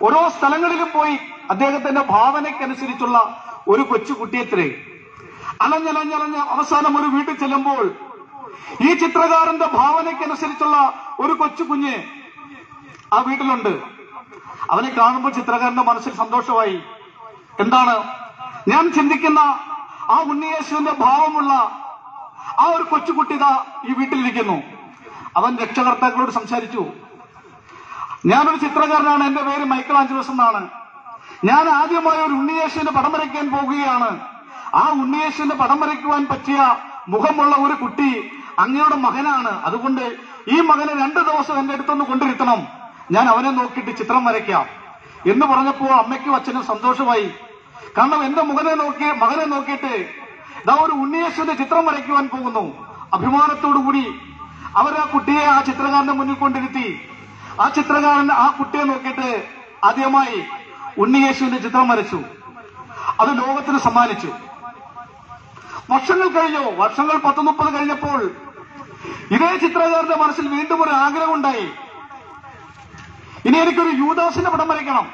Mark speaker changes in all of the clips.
Speaker 1: ഓരോ സ്ഥലങ്ങളിലും പോയി അദ്ദേഹത്തിന്റെ ഭാവനയ്ക്കനുസരിച്ചുള്ള ഒരു കൊച്ചുകുട്ടിയത്രേ അലഞ്ഞലഞ്ഞലഞ്ഞ് അവസാനം ഒരു വീട്ടിൽ ചെല്ലുമ്പോൾ ഈ ചിത്രകാരന്റെ ഭാവനയ്ക്കനുസരിച്ചുള്ള ഒരു കൊച്ചു കുഞ്ഞ് ആ വീട്ടിലുണ്ട് അവനെ കാണുമ്പോൾ ചിത്രകാരന്റെ മനസ്സിൽ സന്തോഷമായി എന്താണ് ഞാൻ ചിന്തിക്കുന്ന ആ ഉണ്ണിയേശുവിന്റെ ഭാവമുള്ള ആ ഒരു കൊച്ചുകുട്ടി ഇതാ ഈ വീട്ടിലിരിക്കുന്നു അവൻ രക്ഷകർത്താക്കളോട് സംസാരിച്ചു ഞാനൊരു ചിത്രകാരനാണ് എന്റെ പേര് മൈക്കിൾ ആഞ്ചലോസ് എന്നാണ് ഞാൻ ആദ്യമായി ഒരു ഉണ്ണിയേശുവിന്റെ പടം വരയ്ക്കാൻ പോകുകയാണ് ആ ഉണ്ണിയേശുവിന്റെ പടം വരയ്ക്കുവാൻ പറ്റിയ മുഖമുള്ള ഒരു കുട്ടി അങ്ങയുടെ മകനാണ് അതുകൊണ്ട് ഈ മകനെ രണ്ടു ദിവസം എന്റെ അടുത്തൊന്ന് കൊണ്ടിരുത്തണം ഞാൻ അവനെ നോക്കിയിട്ട് ചിത്രം വരയ്ക്കാം എന്ന് പറഞ്ഞപ്പോ അമ്മയ്ക്കും അച്ഛനും സന്തോഷമായി കാരണം എന്റെ മകനെ നോക്കി മകനെ നോക്കിയിട്ട് ഇതാ ഒരു ഉണ്ണിയേശുവിന്റെ ചിത്രം വരയ്ക്കുവാൻ പോകുന്നു അഭിമാനത്തോടുകൂടി അവർ ആ കുട്ടിയെ ആ ചിത്രകാരന്റെ മുന്നിൽ കൊണ്ടിരുത്തി ആ ചിത്രകാരൻ ആ കുട്ടിയെ നോക്കിയിട്ട് ആദ്യമായി ഉണ്ണിയേശുവിന്റെ ചിത്രം വരച്ചു അത് ലോകത്തിന് സമ്മാനിച്ചു വർഷങ്ങൾ കഴിഞ്ഞു വർഷങ്ങൾ പത്ത് മുപ്പത് കഴിഞ്ഞപ്പോൾ ഇതേ ചിത്രകാരന്റെ മനസ്സിൽ വീണ്ടും ഒരു ആഗ്രഹമുണ്ടായി ഇനി എനിക്കൊരു യൂദാസിന്റെ പടം വരയ്ക്കണം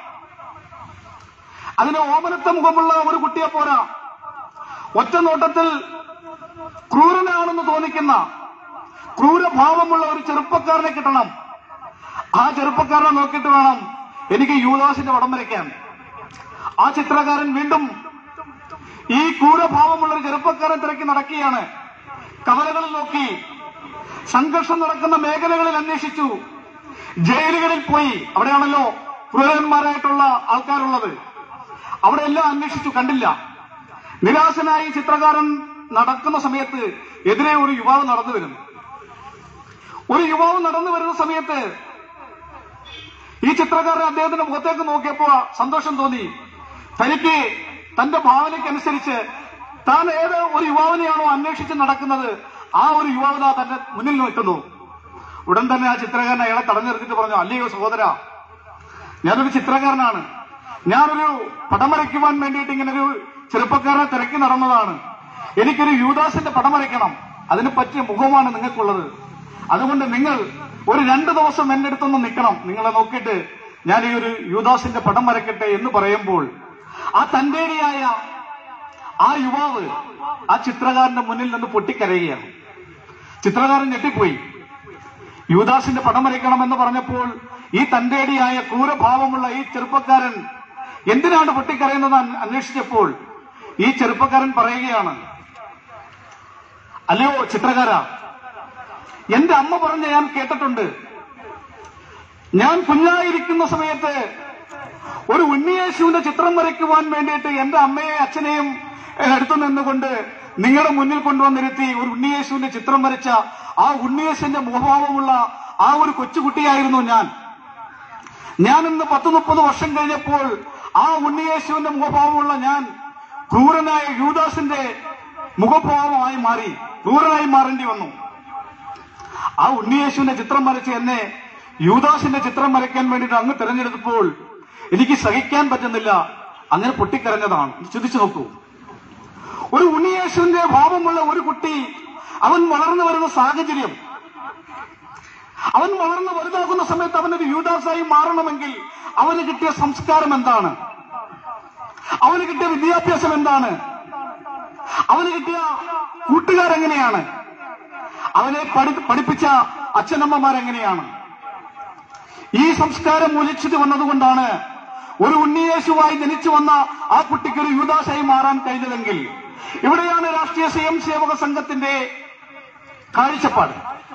Speaker 1: അതിന് ഓമനത്ത മുഖമുള്ള ഒരു കുട്ടിയെ പോരാ ഒറ്റ നോട്ടത്തിൽ ക്രൂരനാണെന്ന് തോന്നിക്കുന്ന ക്രൂരഭാവമുള്ള ഒരു ചെറുപ്പക്കാരനെ കിട്ടണം ആ ചെറുപ്പക്കാരനെ നോക്കിയിട്ട് വേണം എനിക്ക് യൂദാസിന്റെ പടം വരയ്ക്കാൻ ആ ചിത്രകാരൻ വീണ്ടും ഈ ക്രൂരഭാവമുള്ള ഒരു ചെറുപ്പക്കാരൻ തിരക്കി നടക്കുകയാണ് കവലകളിൽ നോക്കി സംഘർഷം നടക്കുന്ന മേഖലകളിൽ അന്വേഷിച്ചു ജയിലുകളിൽ പോയി അവിടെയാണല്ലോ ക്രൂരന്മാരായിട്ടുള്ള ആൾക്കാരുള്ളത് അവിടെ എല്ലാം അന്വേഷിച്ചു കണ്ടില്ല നിരാശനായി ചിത്രകാരൻ നടക്കുന്ന സമയത്ത് എതിരെ ഒരു യുവാവ് നടന്നു വരുന്നു ഒരു യുവാവ് നടന്നു വരുന്ന സമയത്ത് ഈ ചിത്രകാരൻ അദ്ദേഹത്തിന്റെ മുഖത്തേക്ക് നോക്കിയപ്പോ സന്തോഷം തോന്നി തനിക്ക് തന്റെ ഭാവനയ്ക്കനുസരിച്ച് താൻ ഏത് ഒരു യുവാവിനെയാണോ അന്വേഷിച്ച് നടക്കുന്നത് ആ ഒരു യുവാവിത തന്റെ മുന്നിൽ നിൽക്കുന്നു ഉടൻ തന്നെ ആ ചിത്രകാരൻ അയാളെ തടഞ്ഞു നിർത്തിയിട്ട് പറഞ്ഞു അല്ലയോ സഹോദര ഞാനൊരു ചിത്രകാരനാണ് ഞാനൊരു പടം വരയ്ക്കുവാൻ വേണ്ടിയിട്ട് ഇങ്ങനെ ഒരു ചെറുപ്പക്കാരനെ തിരക്കി നടന്നതാണ് എനിക്കൊരു യൂദാസിന്റെ പടം വരയ്ക്കണം അതിന് പറ്റിയ മുഖമാണ് നിങ്ങൾക്കുള്ളത് അതുകൊണ്ട് നിങ്ങൾ ഒരു രണ്ടു ദിവസം എന്റെ അടുത്തൊന്ന് നിൽക്കണം നിങ്ങളെ നോക്കിയിട്ട് ഞാൻ ഈ ഒരു യൂദാസിന്റെ പടം വരയ്ക്കട്ടെ എന്ന് പറയുമ്പോൾ ആ തന്റേടിയായ ആ യുവാവ് ആ ചിത്രകാരന്റെ മുന്നിൽ നിന്ന് പൊട്ടിക്കരയുകയാണ് ചിത്രകാരൻ ഞെട്ടിപ്പോയി യൂദാസിന്റെ പടം വരയ്ക്കണമെന്ന് പറഞ്ഞപ്പോൾ ഈ തന്റേടിയായ ക്രൂരഭാവമുള്ള ഈ ചെറുപ്പക്കാരൻ എന്തിനാണ് പൊട്ടിക്കരയുന്നത് അന് അന്വേഷിച്ചപ്പോൾ ഈ ചെറുപ്പക്കാരൻ പറയുകയാണ് അല്ലയോ ചിത്രകാര എന്റെ അമ്മ പറഞ്ഞ ഞാൻ കേട്ടിട്ടുണ്ട് ഞാൻ കുഞ്ഞായിരിക്കുന്ന സമയത്ത് ഒരു ഉണ്ണിയേശുവിന്റെ ചിത്രം വരയ്ക്കുവാൻ വേണ്ടിയിട്ട് എന്റെ അമ്മയെ അച്ഛനെയും ഏഹ്, അടുത്തു നിന്നുകൊണ്ട് നിങ്ങളുടെ മുന്നിൽ കൊണ്ടുവന്നിരുത്തി ഒരു ഉണ്ണിയേശുവിന്റെ ചിത്രം വരച്ച ആ ഉണ്ണിയേശുവിന്റെ മുഖഭാവമുള്ള ആ ഒരു കൊച്ചുകുട്ടിയായിരുന്നു ഞാൻ ഞാൻ ഇന്ന് പത്ത് മുപ്പത് വർഷം കഴിഞ്ഞപ്പോൾ ആ ഉണ്ണിയേശുവിന്റെ മുഖഭാവമുള്ള ഞാൻ ക്രൂരനായ യൂദാസിന്റെ മുഖഭാവമായി മാറി ക്രൂരനായി മാറേണ്ടി വന്നു ആ ഉണ്ണിയേശുവിന്റെ ചിത്രം വരച്ച് എന്നെ യൂദാസിന്റെ ചിത്രം വരയ്ക്കാൻ വേണ്ടിയിട്ട് അങ്ങ് തിരഞ്ഞെടുത്തപ്പോൾ എനിക്ക് സഹിക്കാൻ പറ്റുന്നില്ല അങ്ങനെ പൊട്ടിക്കരഞ്ഞതാണ് ചിന്തിച്ചു നോക്കൂ ഒരു ഉണ്ണിയേശുവിന്റെ ഭാവമുള്ള ഒരു കുട്ടി അവൻ വളർന്നു വരുന്ന സാഹചര്യം അവൻ വളർന്ന് വലുതാകുന്ന സമയത്ത് അവനൊരു യൂദാസായി മാറണമെങ്കിൽ അവന് കിട്ടിയ സംസ്കാരം എന്താണ് അവന് കിട്ടിയ വിദ്യാഭ്യാസം എന്താണ് അവന് കിട്ടിയ കൂട്ടുകാരെങ്ങനെയാണ് അവനെ പഠി- പഠിപ്പിച്ച അച്ഛനമ്മമാരെങ്ങനെയാണ് ഈ സംസ്കാരം മൂലിച്ചിട്ട് വന്നതുകൊണ്ടാണ് ഒരു ഉണ്ണിയേശുവായി ജനിച്ചു വന്ന ആ കുട്ടിക്ക് ഒരു യുവദാസായി മാറാൻ കഴിഞ്ഞതെങ്കിൽ ഇവിടെയാണ് രാഷ്ട്രീയ സ്വയം സേവക സംഘത്തിന്റെ കാഴ്ചപ്പാട്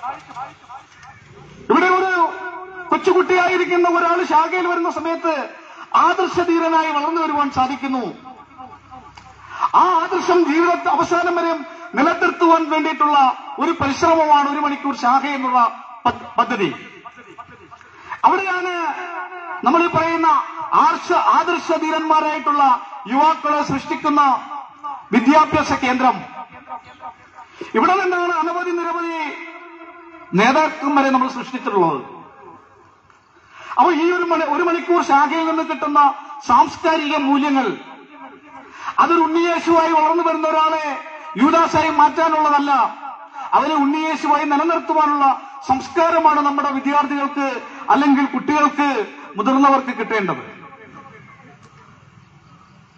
Speaker 1: ഇവിടെ ഒരു കൊച്ചുകുട്ടിയായിരിക്കുന്ന ഒരാൾ ശാഖയിൽ വരുന്ന സമയത്ത് ആദർശധീരനായി വളർന്നു വരുവാൻ സാധിക്കുന്നു ആ ആദർശം ജീവിതത്തെ അവസാനം വരെ നിലനിർത്തുവാൻ വേണ്ടിയിട്ടുള്ള ഒരു പരിശ്രമമാണ് ഒരു മണിക്കൂർ ശാഖ എന്നുള്ള പ- പദ്ധതി അവിടെയാണ് നമ്മൾ ഈ പറയുന്ന ആർഷ ആദർശധീരന്മാരായിട്ടുള്ള യുവാക്കളെ സൃഷ്ടിക്കുന്ന വിദ്യാഭ്യാസ കേന്ദ്രം ഇവിടെ നിന്നാണ് അനവധി നിരവധി നേതാക്കന്മാരെ നമ്മൾ സൃഷ്ടിച്ചിട്ടുള്ളത് അപ്പൊ ഈ ഒരു മണി ഒരു മണിക്കൂർ ശാഖയിൽ നിന്ന് കിട്ടുന്ന സാംസ്കാരിക മൂല്യങ്ങൾ അതൊരു ഉണ്ണിയേശുവായി വളർന്നു വരുന്ന ഒരാളെ യൂദാസായി മാറ്റാനുള്ളതല്ല അവരെ ഉണ്ണിയേശുവായി നിലനിർത്തുവാനുള്ള സംസ്കാരമാണ് നമ്മുടെ വിദ്യാർത്ഥികൾക്ക് അല്ലെങ്കിൽ കുട്ടികൾക്ക് മുതിർന്നവർക്ക് കിട്ടേണ്ടത്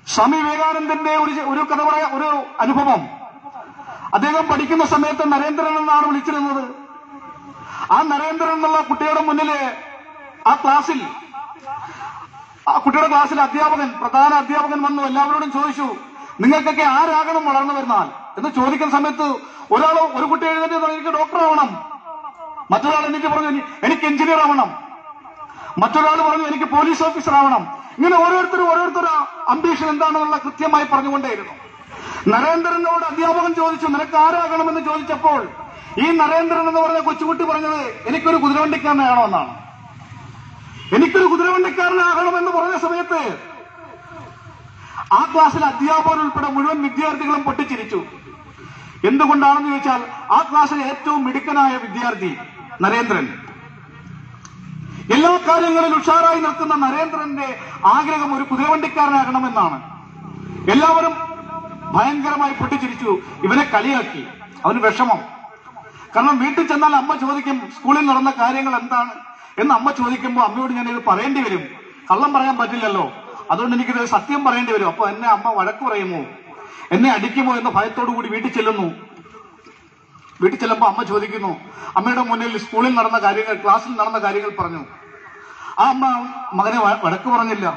Speaker 1: സ്വാമി വിവേകാനന്ദന്റെ ഒരു ഒരു കഥ പറയാ ഒരു അനുഭവം അദ്ദേഹം പഠിക്കുന്ന സമയത്ത് നരേന്ദ്രൻ എന്നാണ് വിളിച്ചിരുന്നത് ആ നരേന്ദ്രൻ എന്നുള്ള കുട്ടിയുടെ മുന്നില് ആ ക്ലാസ്സിൽ ആ കുട്ടിയുടെ ക്ലാസ്സിൽ അധ്യാപകൻ പ്രധാന അധ്യാപകൻ വന്നു എല്ലാവരോടും ചോദിച്ചു നിങ്ങൾക്കൊക്കെ ആരാകണം വളർന്നു വരുന്നാൽ എന്ന് ചോദിക്കുന്ന സമയത്ത് ഒരാൾ ഒരു കുട്ടി എഴുന്നേറ്റ് പറഞ്ഞു, എനിക്ക് ഡോക്ടർ ആവണം മറ്റൊരാൾ എന്നിട്ട് പറഞ്ഞു "എനി- എനിക്ക് എഞ്ചിനീയർ ആവണം മറ്റൊരാൾ പറഞ്ഞു എനിക്ക് പോലീസ് ഓഫീസർ ആവണം ഇങ്ങനെ ഓരോരുത്തരും ഓരോരുത്തരും അംബീഷൻ എന്താണെന്നുള്ള കൃത്യമായി പറഞ്ഞുകൊണ്ടേയിരുന്നു നരേന്ദ്രനോട് അധ്യാപകൻ ചോദിച്ചു നിനക്ക് ആരാകണമെന്ന് ചോദിച്ചപ്പോൾ ഈ നരേന്ദ്രൻ എന്ന് പറഞ്ഞ കൊച്ചുകുട്ടി പറഞ്ഞത് എനിക്കൊരു കുതിരവണ്ടിക്കാരനാണോ എന്നാണ് എനിക്കൊരു കുതിരവണ്ടിക്കാരനാകണമെന്ന് പറഞ്ഞ സമയത്ത് ആ ക്ലാസ്സിൽ അധ്യാപകർ ഉൾപ്പെടെ മുഴുവൻ വിദ്യാർത്ഥികളും പൊട്ടിച്ചിരിച്ചു എന്തുകൊണ്ടാണെന്ന് ചോദിച്ചാൽ ആ ക്ലാസ്സിലെ ഏറ്റവും മിടുക്കനായ വിദ്യാർത്ഥി നരേന്ദ്രൻ എല്ലാ കാര്യങ്ങളിലും ഉഷാറായി നിൽക്കുന്ന നരേന്ദ്രന്റെ ആഗ്രഹം ഒരു കുതിരവണ്ടിക്കാരനാകണമെന്നാണ് എല്ലാവരും ഭയങ്കരമായി പൊട്ടിച്ചിരിച്ചു ഇവനെ കളിയാക്കി അവന് വിഷമം കാരണം വീട്ടിൽ ചെന്നാൽ അമ്മ ചോദിക്കും സ്കൂളിൽ നടന്ന കാര്യങ്ങൾ എന്താണ് എന്ന് അമ്മ ചോദിക്കുമ്പോൾ അമ്മയോട് ഞാൻ ഇത് പറയേണ്ടി വരും കള്ളം പറയാൻ പറ്റില്ലല്ലോ അതുകൊണ്ട് എനിക്കിത് സത്യം പറയേണ്ടി വരും അപ്പൊ എന്നെ അമ്മ വഴക്ക് പറയുമോ എന്നെ അടിക്കുമോ എന്ന ഭയത്തോടു കൂടി വീട്ടിൽ ചെല്ലുന്നു വീട്ടിൽ ചെല്ലുമ്പോൾ അമ്മ ചോദിക്കുന്നു അമ്മയുടെ മുന്നിൽ സ്കൂളിൽ നടന്ന കാര്യങ്ങൾ ക്ലാസ്സിൽ നടന്ന കാര്യങ്ങൾ പറഞ്ഞു ആ അമ്മ മകനെ വ- വഴക്ക് പറഞ്ഞില്ല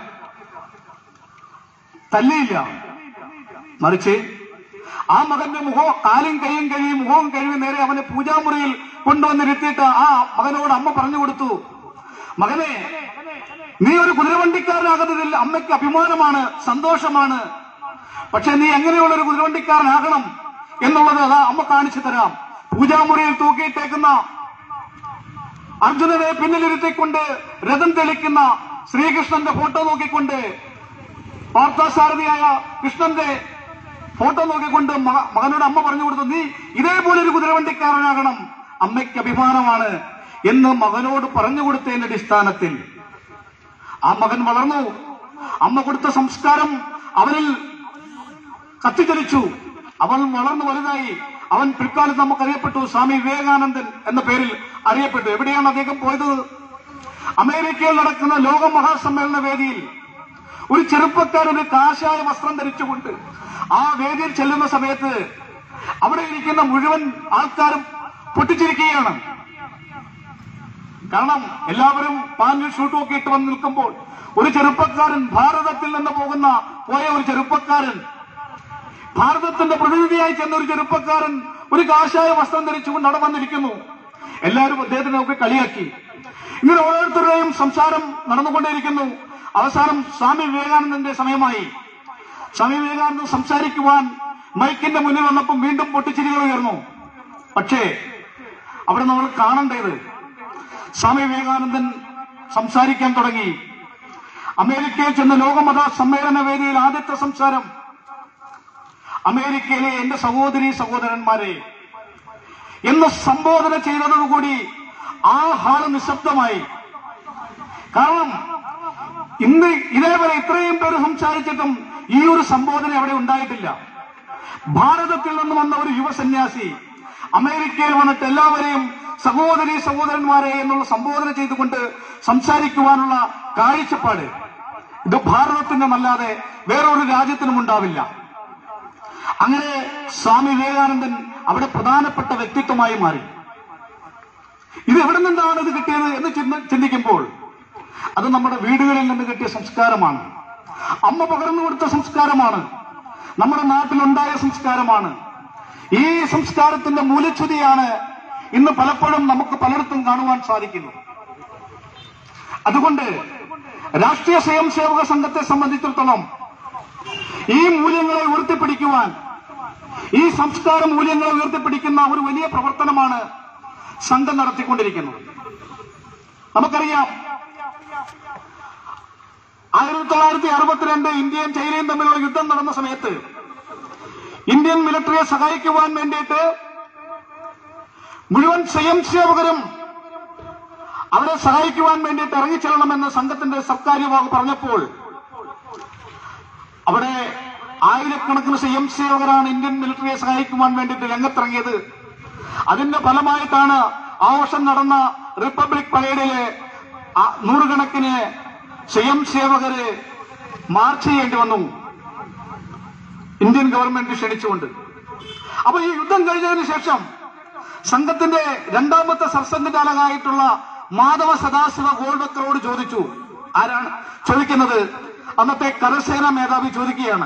Speaker 1: തല്ലിയില്ല മറിച്ച് ആ മകന്റെ മുഖവും കാലും കൈയും കഴുകി മുഖവും കഴുകി നേരെ അവനെ പൂജാമുറിയിൽ കൊണ്ടുവന്നിരുത്തിയിട്ട് ആ മകനോട് അമ്മ പറഞ്ഞു കൊടുത്തു മകനെ നീ ഒരു കുതിരവണ്ടിക്കാരനാകുന്നതിൽ അമ്മയ്ക്ക് അഭിമാനമാണ് സന്തോഷമാണ് പക്ഷെ നീ എങ്ങനെയുള്ള ഒരു കുതിരവണ്ടിക്കാരനാകണം എന്നുള്ളത് അതാ അമ്മ കാണിച്ചു തരാം പൂജാമുറിയിൽ തൂക്കിയിട്ടേക്കുന്ന അർജുനനെ പിന്നിലിരുത്തിക്കൊണ്ട് രഥം തെളിക്കുന്ന ശ്രീകൃഷ്ണന്റെ ഫോട്ടോ നോക്കിക്കൊണ്ട് പാർത്ഥസാരഥിയായ കൃഷ്ണന്റെ ഫോട്ടോ നോക്കിക്കൊണ്ട് മക- മകനോട് അമ്മ പറഞ്ഞു കൊടുത്തു നീ ഇതേപോലെ ഒരു കുതിരവണ്ടിക്കാരനാകണം അമ്മയ്ക്ക് അഭിമാനമാണ് എന്ന് മകനോട് പറഞ്ഞു കൊടുത്തതിന്റെ അടിസ്ഥാനത്തിൽ ആ മകൻ വളർന്നു അമ്മ കൊടുത്ത സംസ്കാരം അവനിൽ കത്തിച്ചലിച്ചു അവൻ വളർന്നു വലുതായി അവൻ പിൽക്കാലത്ത് നമുക്കറിയപ്പെട്ടു സ്വാമി വിവേകാനന്ദൻ എന്ന പേരിൽ അറിയപ്പെട്ടു എവിടെയാണ് അദ്ദേഹം പോയത് അമേരിക്കയിൽ നടക്കുന്ന ലോക മഹാസമ്മേളന വേദിയിൽ ഒരു ചെറുപ്പക്കാരൻ ഒരു കാശായ വസ്ത്രം ധരിച്ചുകൊണ്ട് ആ വേദിയിൽ ചെല്ലുന്ന സമയത്ത് അവിടെ ഇരിക്കുന്ന മുഴുവൻ ആൾക്കാരും പൊട്ടിച്ചിരിക്കുകയാണ് കാരണം എല്ലാവരും പാനിൽ ഷൂട്ടും ഒക്കെ ഇട്ട് വന്ന് നിൽക്കുമ്പോൾ ഒരു ചെറുപ്പക്കാരൻ ഭാരതത്തിൽ നിന്ന് പോകുന്ന പോയ ഒരു ചെറുപ്പക്കാരൻ ഭാരതത്തിന്റെ പ്രതിനിധിയായി ചെന്ന ഒരു ചെറുപ്പക്കാരൻ ഒരു കാഷായ വസ്ത്രം ധരിച്ചുകൊണ്ട് അവിടെ വന്നിരിക്കുന്നു എല്ലാവരും അദ്ദേഹത്തിനെ ഒക്കെ കളിയാക്കി ഇങ്ങനെ ഓരോരുത്തരുടെയും സംസാരം നടന്നുകൊണ്ടേയിരിക്കുന്നു അവസാനം സ്വാമി വിവേകാനന്ദന്റെ സമയമായി സ്വാമി വിവേകാനന്ദൻ സംസാരിക്കുവാൻ മൈക്കിന്റെ മുന്നിൽ വന്നപ്പോൾ വീണ്ടും പൊട്ടിച്ചിരികൾ ഉയർന്നു പക്ഷേ അവിടെ നമ്മൾ കാണേണ്ടത് സ്വാമി വിവേകാനന്ദൻ സംസാരിക്കാൻ തുടങ്ങി അമേരിക്കയിൽ ചെന്ന ലോകമത സമ്മേളന വേദിയിൽ ആദ്യത്തെ സംസാരം അമേരിക്കയിലെ എന്റെ സഹോദരി സഹോദരന്മാരെ എന്ന് സംബോധന ചെയ്തതോടുകൂടി ആ ഹാള് നിശബ്ദമായി കാരണം ഇന്ന് ഇതേവരെ ഇത്രയും പേര് സംസാരിച്ചിട്ടും ഈ ഒരു സംബോധന അവിടെ ഉണ്ടായിട്ടില്ല ഭാരതത്തിൽ നിന്ന് വന്ന ഒരു യുവ സന്യാസി അമേരിക്കയിൽ വന്നിട്ട് എല്ലാവരെയും സഹോദരി സഹോദരന്മാരെ എന്നുള്ള സംബോധന ചെയ്തുകൊണ്ട് സംസാരിക്കുവാനുള്ള കാഴ്ചപ്പാട് ഇത് ഭാരതത്തിനുമല്ലാതെ വേറൊരു രാജ്യത്തിനും ഉണ്ടാവില്ല അങ്ങനെ സ്വാമി വിവേകാനന്ദൻ അവിടെ പ്രധാനപ്പെട്ട വ്യക്തിത്വമായി മാറി ഇത് എവിടെ നിന്നാണ് ഇത് കിട്ടിയത് എന്ന് ചിന്ത- ചിന്തിക്കുമ്പോൾ അത് നമ്മുടെ വീടുകളിൽ നിന്ന് കിട്ടിയ സംസ്കാരമാണ് അമ്മ പകർന്നു കൊടുത്ത സംസ്കാരമാണ് നമ്മുടെ നാട്ടിലുണ്ടായ സംസ്കാരമാണ് ഈ സംസ്കാരത്തിന്റെ മൂലച്യുതിയാണ് ഇന്ന് പലപ്പോഴും നമുക്ക് പലയിടത്തും കാണുവാൻ സാധിക്കുന്നു അതുകൊണ്ട് രാഷ്ട്രീയ സ്വയം സേവക സംഘത്തെ സംബന്ധിച്ചിടത്തോളം ഈ മൂല്യങ്ങളെ ഉയർത്തിപ്പിടിക്കുവാൻ ഈ സംസ്കാര മൂല്യങ്ങളെ ഉയർത്തിപ്പിടിക്കുന്ന ഒരു വലിയ പ്രവർത്തനമാണ് സംഘം നടത്തിക്കൊണ്ടിരിക്കുന്നത് നമുക്കറിയാം ആയിരത്തി തൊള്ളായിരത്തി അറുപത്തിരണ്ട് ഇന്ത്യയും ചൈനയും തമ്മിലുള്ള യുദ്ധം നടന്ന സമയത്ത് ഇന്ത്യൻ മിലിറ്ററിയെ സഹായിക്കുവാൻ വേണ്ടിയിട്ട് മുഴുവൻ സ്വയം സേവകരും അവരെ സഹായിക്കുവാൻ വേണ്ടിയിട്ട് ഇറങ്ങിച്ചെല്ലണമെന്ന് സംഘത്തിന്റെ സർക്കാർ യുവാവ് പറഞ്ഞപ്പോൾ അവിടെ ആയിരക്കണക്കിന് സ്വയം സേവകരാണ് ഇന്ത്യൻ മിലിറ്ററിയെ സഹായിക്കുവാൻ വേണ്ടിയിട്ട് രംഗത്തിറങ്ങിയത് അതിന്റെ ഫലമായിട്ടാണ് ആ വർഷം നടന്ന റിപ്പബ്ലിക് പരേഡില് ആ നൂറുകണക്കിന് സ്വയം സേവകര് മാർച്ച് ചെയ്യേണ്ടി വന്നു ഇന്ത്യൻ ഗവൺമെന്റ് ക്ഷണിച്ചുകൊണ്ട് അപ്പൊ ഈ യുദ്ധം കഴിഞ്ഞതിന് ശേഷം സംഘത്തിന്റെ രണ്ടാമത്തെ സർസംഘചാലകായിട്ടുള്ള മാധവ സദാശിവ ഗോൾവക്കറോട് ചോദിച്ചു ആരാണ് ചോദിക്കുന്നത് അന്നത്തെ കരസേന മേധാവി ചോദിക്കുകയാണ്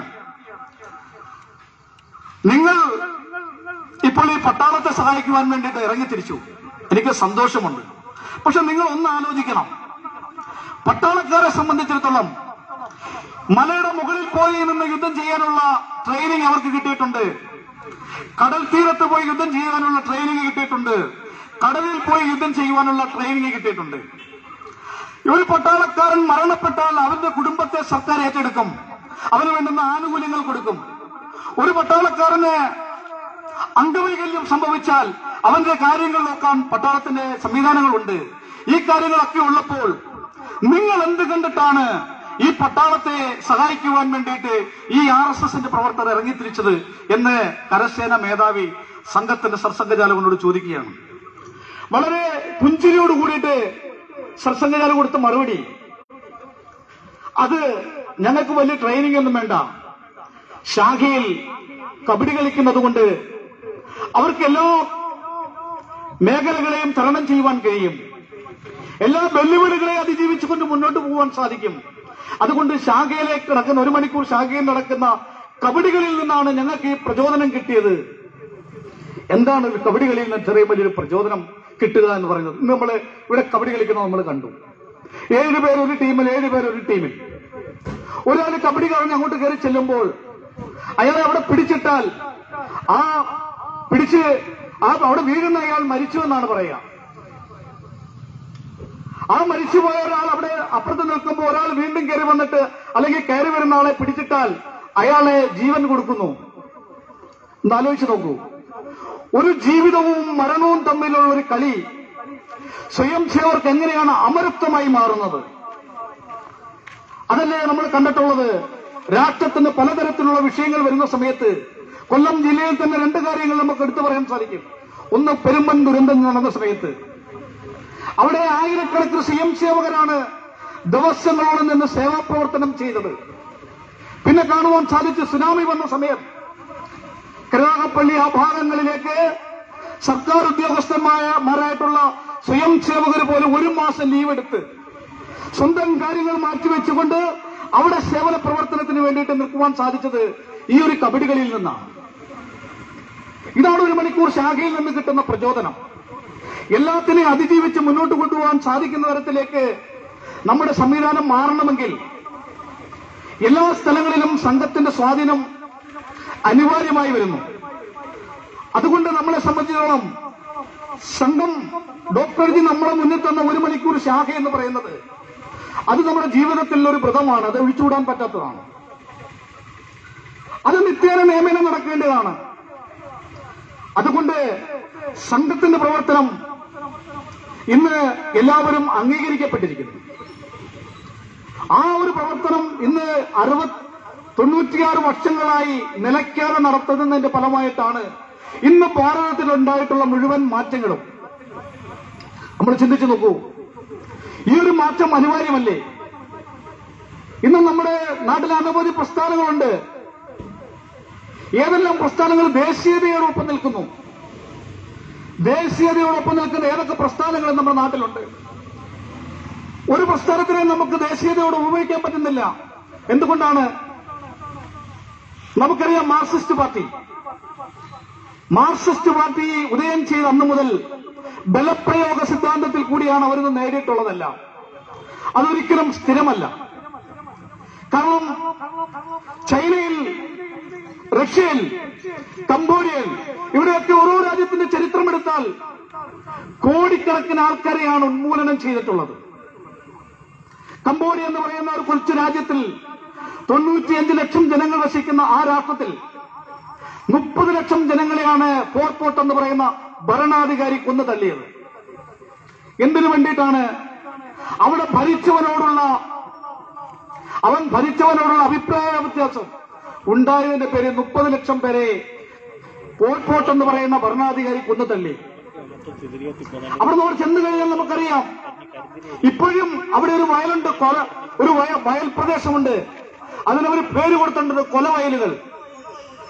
Speaker 1: നിങ്ങൾ ഇപ്പോൾ ഈ പട്ടാളത്തെ സഹായിക്കുവാൻ വേണ്ടിയിട്ട് ഇറങ്ങി തിരിച്ചു എനിക്ക് സന്തോഷമുണ്ട് പക്ഷെ നിങ്ങൾ ഒന്ന് ആലോചിക്കണം പട്ടാളക്കാരെ സംബന്ധിച്ചിടത്തോളം മലയുടെ മുകളിൽ പോയി നിന്ന് യുദ്ധം ചെയ്യാനുള്ള ട്രെയിനിങ് അവർക്ക് കിട്ടിയിട്ടുണ്ട് കടൽ തീരത്ത് പോയി യുദ്ധം ചെയ്യാനുള്ള ട്രെയിനിങ് കിട്ടിയിട്ടുണ്ട് കടലിൽ പോയി യുദ്ധം ചെയ്യുവാനുള്ള ട്രെയിനിങ് കിട്ടിയിട്ടുണ്ട് ഒരു പട്ടാളക്കാരൻ മരണപ്പെട്ടാൽ അവന്റെ കുടുംബത്തെ സർക്കാർ ഏറ്റെടുക്കും അവന് വേണ്ടുന്ന ആനുകൂല്യങ്ങൾ കൊടുക്കും ഒരു പട്ടാളക്കാരന് അംഗവൈകല്യം സംഭവിച്ചാൽ അവന്റെ കാര്യങ്ങൾ നോക്കാൻ പട്ടാളത്തിന്റെ സംവിധാനങ്ങളുണ്ട് ഈ കാര്യങ്ങളൊക്കെ ഉള്ളപ്പോൾ നിങ്ങൾ എന്ത് കണ്ടിട്ടാണ് ഈ പട്ടാളത്തെ സഹായിക്കുവാൻ വേണ്ടിയിട്ട് ഈ ആർ എസ് എസിന്റെ പ്രവർത്തകർ ഇറങ്ങിത്തിരിച്ചത് എന്ന് കരസേന മേധാവി സംഘത്തിന്റെ സർസംഘചാലകനോട് ചോദിക്കുകയാണ് വളരെ പുഞ്ചിരിയോട് കൂടിയിട്ട് സർസംഘചാലകൻ കൊടുത്ത മറുപടി അത് ഞങ്ങൾക്ക് വലിയ ട്രെയിനിങ് ഒന്നും വേണ്ട ശാഖയിൽ കബഡി കളിക്കുന്നത് കൊണ്ട് അവർക്ക് എല്ലാ മേഖലകളെയും തരണം ചെയ്യുവാൻ കഴിയും എല്ലാ വെല്ലുവിളികളെ അതിജീവിച്ചുകൊണ്ട് മുന്നോട്ട് പോകാൻ സാധിക്കും അതുകൊണ്ട് ശാഖയിലേക്ക് നടക്കുന്ന ഒരു മണിക്കൂർ ശാഖയിൽ നടക്കുന്ന കബഡികളിൽ നിന്നാണ് ഞങ്ങൾക്ക് ഈ പ്രചോദനം കിട്ടിയത് എന്താണ് ഒരു കബഡി കളിയിൽ നിന്ന് ചെറിയ വലിയൊരു പ്രചോദനം കിട്ടുക എന്ന് പറയുന്നത് ഇന്ന് നമ്മൾ ഇവിടെ കബഡി കളിക്കുന്നത് നമ്മൾ കണ്ടു ഏഴ് പേര് ഒരു ടീമിൽ ഏഴ് പേര് ഒരു ടീമിൽ ഒരാൾ കബഡി കളഞ്ഞ് അങ്ങോട്ട് കയറി ചെല്ലുമ്പോൾ അയാളെ അവിടെ പിടിച്ചിട്ടാൽ ആ പിടിച്ച് ആ അവിടെ വീഴുന്ന അയാൾ മരിച്ചു എന്നാണ് പറയുക ആ മരിച്ചുപോയ ഒരാൾ അവിടെ അപ്പുറത്ത് നിൽക്കുമ്പോൾ ഒരാൾ വീണ്ടും കയറി വന്നിട്ട് അല്ലെങ്കിൽ കയറി വരുന്ന ആളെ പിടിച്ചിട്ടാൽ അയാളെ ജീവൻ കൊടുക്കുന്നു ഒന്ന് ആലോചിച്ച് നോക്കൂ ഒരു ജീവിതവും മരണവും തമ്മിലുള്ള ഒരു കളി സ്വയം സേവർക്ക് എങ്ങനെയാണ് അമരത്വമായി മാറുന്നത് അതല്ലേ നമ്മൾ കണ്ടിട്ടുള്ളത് രാഷ്ട്രത്തിന് പലതരത്തിലുള്ള വിഷയങ്ങൾ വരുന്ന സമയത്ത് കൊല്ലം ജില്ലയിൽ തന്നെ രണ്ട് കാര്യങ്ങൾ നമുക്ക് എടുത്തു പറയാൻ സാധിക്കും ഒന്ന് പെരുമ്പൻ ദുരന്തം നടന്ന സമയത്ത് അവിടെ ആയിരക്കണക്കിന് സ്വയം സേവകരാണ് ദിവസങ്ങളോളം നിന്ന് സേവാപ്രവർത്തനം ചെയ്തത് പിന്നെ കാണുവാൻ സാധിച്ചു സുനാമി വന്ന സമയം കരുനാഗപ്പള്ളി ആ ഭാഗങ്ങളിലേക്ക് സർക്കാർ ഉദ്യോഗസ്ഥന്മാരായിട്ടുള്ള സ്വയം സേവകർ പോലും ഒരു മാസം ലീവ് എടുത്ത് സ്വന്തം കാര്യങ്ങൾ മാറ്റിവെച്ചുകൊണ്ട് അവിടെ സേവന പ്രവർത്തനത്തിന് വേണ്ടിയിട്ട് നിൽക്കുവാൻ സാധിച്ചത് ഈ ഒരു കബഡികളിൽ നിന്നാണ് ഇതാണ് ഒരു മണിക്കൂർ ശാഖയിൽ നിന്ന് കിട്ടുന്ന പ്രചോദനം എല്ലാത്തിനെയും അതിജീവിച്ച് മുന്നോട്ട് കൊണ്ടുപോകാൻ സാധിക്കുന്ന തരത്തിലേക്ക് നമ്മുടെ സംവിധാനം മാറണമെങ്കിൽ എല്ലാ സ്ഥലങ്ങളിലും സംഘത്തിന്റെ സ്വാധീനം അനിവാര്യമായി വരുന്നു അതുകൊണ്ട് നമ്മളെ സംബന്ധിച്ചിടത്തോളം സംഘം ഡോക്ടർജി നമ്മളെ മുന്നിൽ തന്ന ഒരു മണിക്കൂർ ശാഖ എന്ന് പറയുന്നത് അത് നമ്മുടെ ജീവിതത്തിൽ ഒരു വ്രതമാണ് അത് ഒഴിച്ചുകൂടാൻ പറ്റാത്തതാണ് അത് നിത്യേന നിയമനം നടക്കേണ്ടതാണ് അതുകൊണ്ട് സംഘത്തിന്റെ പ്രവർത്തനം ഇന്ന് എല്ലാവരും അംഗീകരിക്കപ്പെട്ടിരിക്കുന്നു ആ ഒരു പ്രവർത്തനം ഇന്ന് അറുപത് തൊണ്ണൂറ്റിയാറ് വർഷങ്ങളായി നിലയ്ക്കാതെ നടത്തുന്നതിന്റെ ഫലമായിട്ടാണ് ഇന്ന് ഭാരതത്തിൽ ഉണ്ടായിട്ടുള്ള മുഴുവൻ മാറ്റങ്ങളും നമ്മൾ ചിന്തിച്ചു നോക്കൂ ഈ ഒരു മാറ്റം അനിവാര്യമല്ലേ ഇന്ന് നമ്മുടെ നാട്ടിൽ അനവധി പ്രസ്ഥാനങ്ങളുണ്ട് ഏതെല്ലാം പ്രസ്ഥാനങ്ങൾ ദേശീയതയോടൊപ്പം നിൽക്കുന്നു ദേശീയതയോടൊപ്പം നിൽക്കുന്ന ഏതൊക്കെ പ്രസ്ഥാനങ്ങൾ നമ്മുടെ നാട്ടിലുണ്ട് ഒരു പ്രസ്ഥാനത്തിനെ നമുക്ക് ദേശീയതയോട് ഉപയോഗിക്കാൻ പറ്റുന്നില്ല എന്തുകൊണ്ടാണ് നമുക്കറിയാം മാർക്സിസ്റ്റ് പാർട്ടി മാർക്സിസ്റ്റ് പാർട്ടി ഉദയം ചെയ്ത അന്ന് മുതൽ ബലപ്രയോഗ സിദ്ധാന്തത്തിൽ കൂടിയാണ് അവരിന്ന് നേടിയിട്ടുള്ളതെല്ലാം അതൊരിക്കലും സ്ഥിരമല്ല കാരണം ചൈനയിൽ റഷ്യയിൽ കംബോഡിയയിൽ ഇവിടെയൊക്കെ ഓരോ രാജ്യത്തിന്റെ ചരിത്രമെടുത്താൽ കോടിക്കണക്കിന് ആൾക്കാരെയാണ് ഉന്മൂലനം ചെയ്തിട്ടുള്ളത് കംബോഡിയ എന്ന് പറയുന്ന ഒരു കൊച്ചു രാജ്യത്തിൽ തൊണ്ണൂറ്റിയഞ്ച് ലക്ഷം ജനങ്ങൾ വസിക്കുന്ന ആ രാഷ്ട്രത്തിൽ മുപ്പത് ലക്ഷം ജനങ്ങളെയാണ് പോർപോട്ട് എന്ന് പറയുന്ന ഭരണാധികാരി കൊന്നു തള്ളിയത് എന്തിനു വേണ്ടിയിട്ടാണ് അവിടെ ഭരിച്ചവനോടുള്ള അവൻ ഭരിച്ചവനോടുള്ള അഭിപ്രായ വ്യത്യാസം ഉണ്ടായതിന്റെ പേരിൽ മുപ്പത് ലക്ഷം പേരെ പോർപോട്ട് എന്ന് പറയുന്ന ഭരണാധികാരി കൊന്നു തള്ളി അവിടെ നമ്മൾ ചെന്ന് കഴിഞ്ഞാൽ നമുക്കറിയാം ഇപ്പോഴും അവിടെ ഒരു വയലുണ്ട് കൊല ഒരു വയ- വയൽ പ്രദേശമുണ്ട് അതിനവർ പേര് കൊടുത്തിട്ടുണ്ട് കൊലവയലുകൾ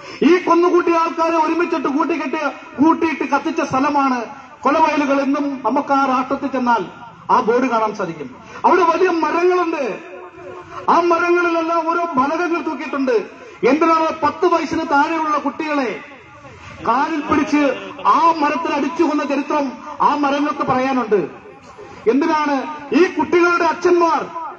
Speaker 1: ഈ കൊന്നുകൂട്ടിയ ആൾക്കാരെ ഒരുമിച്ചിട്ട് കൂട്ടിക്കെട്ടി കൂട്ടിയിട്ട് കത്തിച്ച സ്ഥലമാണ് കൊലവയലുകൾ എന്നും നമുക്ക് ആ രാഷ്ട്രത്തിൽ ചെന്നാൽ ആ ബോർഡ് കാണാൻ സാധിക്കും അവിടെ വലിയ മരങ്ങളുണ്ട് ആ മരങ്ങളിലെല്ലാം ഓരോ ഫലകങ്ങൾ തൂക്കിയിട്ടുണ്ട് എന്തിനാണ് പത്ത് വയസ്സിന് താഴെയുള്ള കുട്ടികളെ കാലിൽ പിടിച്ച് ആ മരത്തിൽ അടിച്ചു കൊന്ന ചരിത്രം ആ മരങ്ങൾക്ക് പറയാനുണ്ട് എന്തിനാണ് ഈ കുട്ടികളുടെ അച്ഛന്മാർ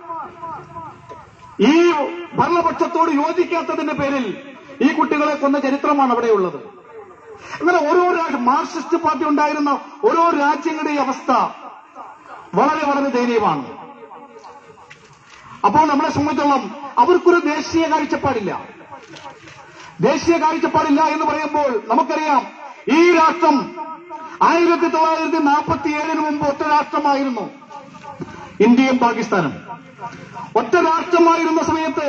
Speaker 1: ഈ ഭരണപക്ഷത്തോട് യോജിക്കാത്തതിന്റെ പേരിൽ ഈ കുട്ടികളെ കൊന്ന ചരിത്രമാണ് അവിടെയുള്ളത് അങ്ങനെ ഓരോ രാ- മാർക്സിസ്റ്റ് പാർട്ടി ഉണ്ടായിരുന്ന ഓരോ രാജ്യങ്ങളുടെയും അവസ്ഥ വളരെ വളരെ ദയനീയമാണ് അപ്പോൾ നമ്മളെ സംബന്ധിച്ചോളം അവർക്കൊരു ദേശീയ കാഴ്ചപ്പാടില്ല ദേശീയ കാഴ്ചപ്പാടില്ല എന്ന് പറയുമ്പോൾ നമുക്കറിയാം ഈ രാഷ്ട്രം ആയിരത്തി തൊള്ളായിരത്തി നാൽപ്പത്തി ഏഴിന് മുമ്പ് ഒറ്റ രാഷ്ട്രമായിരുന്നു ഇന്ത്യയും പാകിസ്ഥാനും ഒറ്റ രാഷ്ട്രമായിരുന്ന സമയത്ത്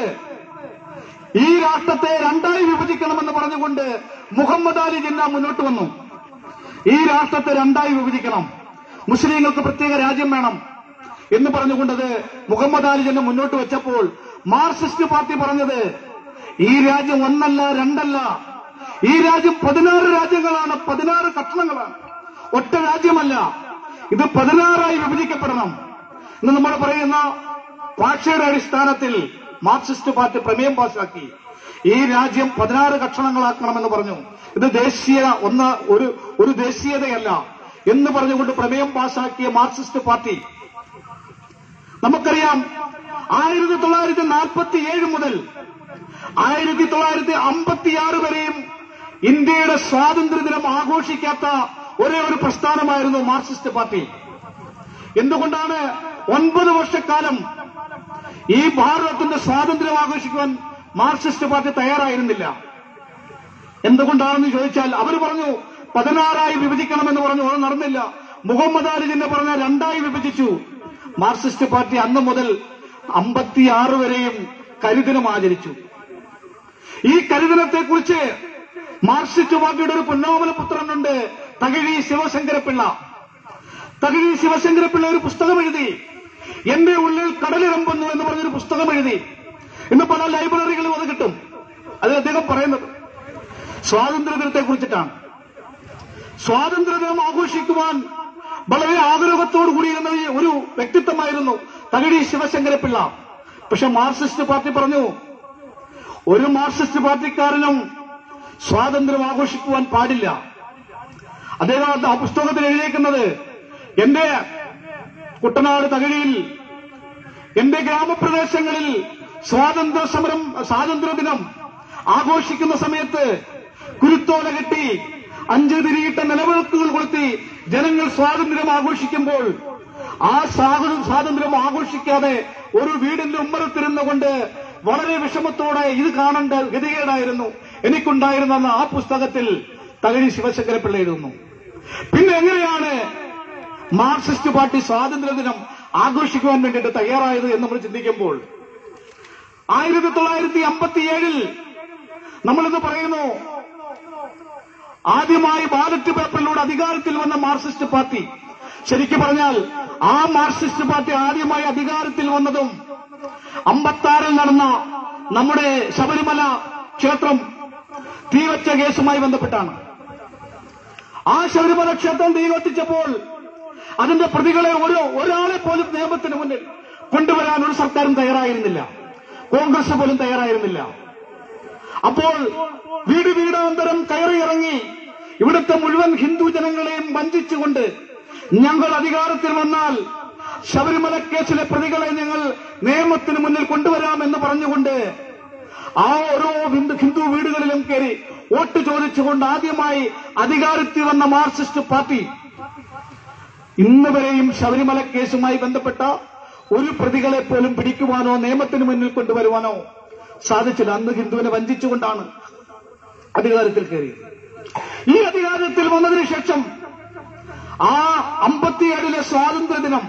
Speaker 1: ഈ രാഷ്ട്രത്തെ രണ്ടായി വിഭജിക്കണമെന്ന് പറഞ്ഞുകൊണ്ട് മുഹമ്മദ് അലി ജിന്ന മുന്നോട്ട് വന്നു ഈ രാഷ്ട്രത്തെ രണ്ടായി വിഭജിക്കണം മുസ്ലിങ്ങൾക്ക് പ്രത്യേക രാജ്യം വേണം എന്ന് പറഞ്ഞുകൊണ്ടത് മുഹമ്മദ് അലി ജിന്ന മുന്നോട്ട് വെച്ചപ്പോൾ മാർക്സിസ്റ്റ് പാർട്ടി പറഞ്ഞത് ഈ രാജ്യം ഒന്നല്ല രണ്ടല്ല ഈ രാജ്യം പതിനാറ് രാജ്യങ്ങളാണ് പതിനാറ് കഷണങ്ങളാണ് ഒറ്റ രാജ്യമല്ല ഇത് പതിനാറായി വിഭജിക്കപ്പെടണം ഇന്ന് നമ്മൾ പറയുന്ന ഭാഷയുടെ അടിസ്ഥാനത്തിൽ മാർക്സിസ്റ്റ് പാർട്ടി പ്രമേയം പാസാക്കി ഈ രാജ്യം പതിനാറ് കഷണങ്ങളാക്കണമെന്ന് പറഞ്ഞു ഇത് ദേശീയ ഒന്ന് ഒരു ഒരു ദേശീയതയല്ല എന്ന് പറഞ്ഞുകൊണ്ട് പ്രമേയം പാസാക്കിയ മാർക്സിസ്റ്റ് പാർട്ടി നമുക്കറിയാം ആയിരത്തി തൊള്ളായിരത്തി നാൽപ്പത്തി ഏഴ് മുതൽ ആയിരത്തി തൊള്ളായിരത്തി അമ്പത്തിയാറ് വരെയും ഇന്ത്യയുടെ സ്വാതന്ത്ര്യദിനം ആഘോഷിക്കാത്ത ഒരേ ഒരു പ്രസ്ഥാനമായിരുന്നു മാർക്സിസ്റ്റ് പാർട്ടി എന്തുകൊണ്ടാണ് ഒൻപത് വർഷക്കാലം ഈ ഭാരതത്തിന്റെ സ്വാതന്ത്ര്യം ആഘോഷിക്കുവാൻ മാർക്സിസ്റ്റ് പാർട്ടി തയ്യാറായിരുന്നില്ല എന്തുകൊണ്ടാണെന്ന് ചോദിച്ചാൽ അവർ പറഞ്ഞു പതിനാറായി വിഭജിക്കണമെന്ന് പറഞ്ഞു അത് നടന്നില്ല മുഹമ്മദ് അലി ജിന്ന പറഞ്ഞ രണ്ടായി വിഭജിച്ചു മാർക്സിസ്റ്റ് പാർട്ടി അന്ന് മുതൽ അമ്പത്തിയാറ് വരെയും കരിദിനം ആചരിച്ചു ഈ കരിദിനത്തെക്കുറിച്ച് മാർക്സിസ്റ്റ് പാർട്ടിയുടെ ഒരു പൊന്നോമന പുത്രനുണ്ട് തകഴി ശിവശങ്കരപ്പിള്ള തകഴി ശിവശങ്കരപ്പിള്ള ഒരു പുസ്തകം എഴുതി എന്റെ ഉള്ളിൽ കടലിറമ്പുന്നു എന്ന് പറഞ്ഞൊരു പുസ്തകം എഴുതി ഇന്ന് പല ലൈബ്രറികളും അത് കിട്ടും അത് അദ്ദേഹം പറയുന്നത് സ്വാതന്ത്ര്യദിനത്തെ കുറിച്ചിട്ടാണ് സ്വാതന്ത്ര്യദിനം ആഘോഷിക്കുവാൻ വളരെ ആഗ്രഹത്തോടു കൂടിയിരുന്ന ഈ ഒരു വ്യക്തിത്വമായിരുന്നു തകഴി ശിവശങ്കരപ്പിള്ള പക്ഷെ മാർക്സിസ്റ്റ് പാർട്ടി പറഞ്ഞു ഒരു മാർക്സിസ്റ്റ് പാർട്ടിക്കാരനും സ്വാതന്ത്ര്യം ആഘോഷിക്കുവാൻ പാടില്ല അദ്ദേഹം ആ പുസ്തകത്തിൽ എഴുതിയേക്കുന്നത് എന്റെ കുട്ടനാട് തകഴിയിൽ എന്റെ ഗ്രാമപ്രദേശങ്ങളിൽ സ്വാതന്ത്ര്യ സമരം സ്വാതന്ത്ര്യ ദിനം ആഘോഷിക്കുന്ന സമയത്ത് കുരുത്തോല കെട്ടി അഞ്ച് തിരിയിട്ട നിലവിളക്കുകൾ കൊളുത്തി ജനങ്ങൾ സ്വാതന്ത്ര്യം ആഘോഷിക്കുമ്പോൾ ആ സ്വാത- സ്വാതന്ത്ര്യം ആഘോഷിക്കാതെ ഒരു വീടിന്റെ ഉമ്മറത്തിരുന്നു കൊണ്ട് വളരെ വിഷമത്തോടെ ഇത് കാണേണ്ട ഗതികേടായിരുന്നു എനിക്കുണ്ടായിരുന്നെന്ന് ആ പുസ്തകത്തിൽ തകഴി ശിവശങ്കരപ്പിള്ള എഴുതുന്നു പിന്നെ എങ്ങനെയാണ് മാർക്സിസ്റ്റ് പാർട്ടി സ്വാതന്ത്ര്യ ദിനം ആഘോഷിക്കുവാൻ വേണ്ടിയിട്ട് തയ്യാറായത് എന്ന് നമ്മൾ ചിന്തിക്കുമ്പോൾ ആയിരത്തി തൊള്ളായിരത്തി അമ്പത്തിയേഴിൽ നമ്മളിന്ന് പറയുന്നു ആദ്യമായി ബാലറ്റ് പേപ്പറിലൂടെ അധികാരത്തിൽ വന്ന മാർക്സിസ്റ്റ് പാർട്ടി ശരിക്കും പറഞ്ഞാൽ ആ മാർക്സിസ്റ്റ് പാർട്ടി ആദ്യമായി അധികാരത്തിൽ വന്നതും അമ്പത്താറിൽ നടന്ന നമ്മുടെ ശബരിമല ക്ഷേത്രം തീവച്ച കേസുമായി ബന്ധപ്പെട്ടാണ് ആ ശബരിമല ക്ഷേത്രം തീ കത്തിച്ചപ്പോൾ അതിന്റെ പ്രതികളെ ഒരു ഒരാളെ പോലും നിയമത്തിന് മുന്നിൽ കൊണ്ടുവരാൻ ഒരു സർക്കാരും തയ്യാറായിരുന്നില്ല കോൺഗ്രസ് പോലും തയ്യാറായിരുന്നില്ല അപ്പോൾ വീട് വീടാന്തരം കയറിയിറങ്ങി ഇവിടുത്തെ മുഴുവൻ ഹിന്ദു ജനങ്ങളെയും വഞ്ചിച്ചുകൊണ്ട് ഞങ്ങൾ അധികാരത്തിൽ വന്നാൽ ശബരിമല കേസിലെ പ്രതികളെ ഞങ്ങൾ നിയമത്തിന് മുന്നിൽ കൊണ്ടുവരാമെന്ന് പറഞ്ഞുകൊണ്ട് ആ ഓരോ ഹിന്ദു ഹിന്ദു വീടുകളിലും കയറി വോട്ട് ചോദിച്ചുകൊണ്ട് ആദ്യമായി അധികാരത്തിൽ വന്ന മാർക്സിസ്റ്റ് പാർട്ടി ഇന്ന് വരെയും ശബരിമല കേസുമായി ബന്ധപ്പെട്ട ഒരു പ്രതികളെ പോലും പിടിക്കുവാനോ നിയമത്തിന് മുന്നിൽ കൊണ്ടുവരുവാനോ സാധിച്ചില്ല അന്ന് ഹിന്ദുവിനെ വഞ്ചിച്ചുകൊണ്ടാണ് അധികാരത്തിൽ കയറിയത് ഈ അധികാരത്തിൽ വന്നതിന് ശേഷം ആ അമ്പത്തിയേഴിലെ സ്വാതന്ത്ര്യ ദിനം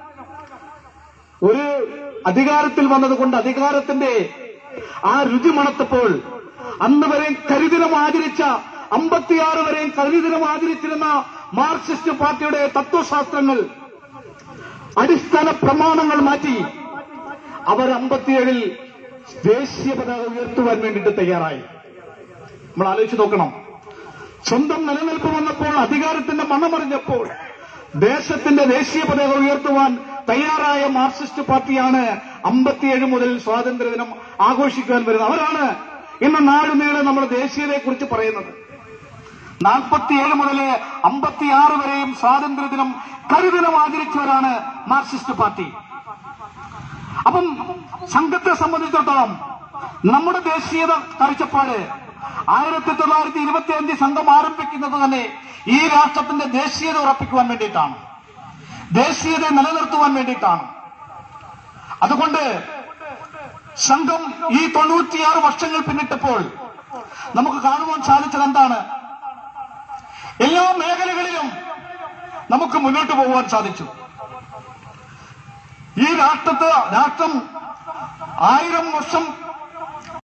Speaker 1: ഒരു അധികാരത്തിൽ വന്നതുകൊണ്ട് അധികാരത്തിന്റെ ആ രുചി മണത്തപ്പോൾ അന്ന് വരെ കരിദിനം ആചരിച്ച അമ്പത്തിയാറ് വരെയും കരിദിനം ആചരിച്ചിരുന്ന മാർക്സിസ്റ്റ് പാർട്ടിയുടെ തത്വശാസ്ത്രങ്ങൾ അടിസ്ഥാന പ്രമാണങ്ങൾ മാറ്റി അവർ അമ്പത്തിയേഴിൽ ദേശീയ പതാക ഉയർത്തുവാൻ വേണ്ടിയിട്ട് തയ്യാറായി നമ്മൾ ആലോചിച്ച് നോക്കണം സ്വന്തം നിലനിൽപ്പ് വന്നപ്പോൾ അധികാരത്തിന്റെ മണമറിഞ്ഞപ്പോൾ ദേശത്തിന്റെ ദേശീയ പതാക ഉയർത്തുവാൻ തയ്യാറായ മാർക്സിസ്റ്റ് പാർട്ടിയാണ് അമ്പത്തിയേഴ് മുതൽ സ്വാതന്ത്ര്യദിനം ആഘോഷിക്കാൻ വരുന്നത് അവരാണ് ഇന്ന് നാടുനീളെ നമ്മുടെ ദേശീയതയെക്കുറിച്ച് പറയുന്നത് നാൽപ്പത്തിയേഴ് മുതൽ അമ്പത്തിയാറ് വരെയും സ്വാതന്ത്ര്യദിനം കരുദിനം ആചരിച്ചവരാണ് മാർക്സിസ്റ്റ് പാർട്ടി അപ്പം സംഘത്തെ സംബന്ധിച്ചിടത്തോളം നമ്മുടെ ദേശീയത കാഴ്ചപ്പാട് ആയിരത്തി തൊള്ളായിരത്തി ഇരുപത്തി അഞ്ച് സംഘം ആരംഭിക്കുന്നത് തന്നെ ഈ രാഷ്ട്രത്തിന്റെ ദേശീയത ഉറപ്പിക്കുവാൻ വേണ്ടിയിട്ടാണ് ദേശീയത നിലനിർത്തുവാൻ വേണ്ടിയിട്ടാണ് അതുകൊണ്ട് സംഘം ഈ തൊണ്ണൂറ്റിയാറ് വർഷങ്ങൾ പിന്നിട്ടപ്പോൾ നമുക്ക് കാണുവാൻ സാധിച്ചത് എന്താണ് എല്ലാ മേഖലകളിലും നമുക്ക് മുന്നോട്ട് പോകുവാൻ സാധിച്ചു ഈ രാഷ്ട്രത്തെ രാഷ്ട്രം ആയിരം വർഷം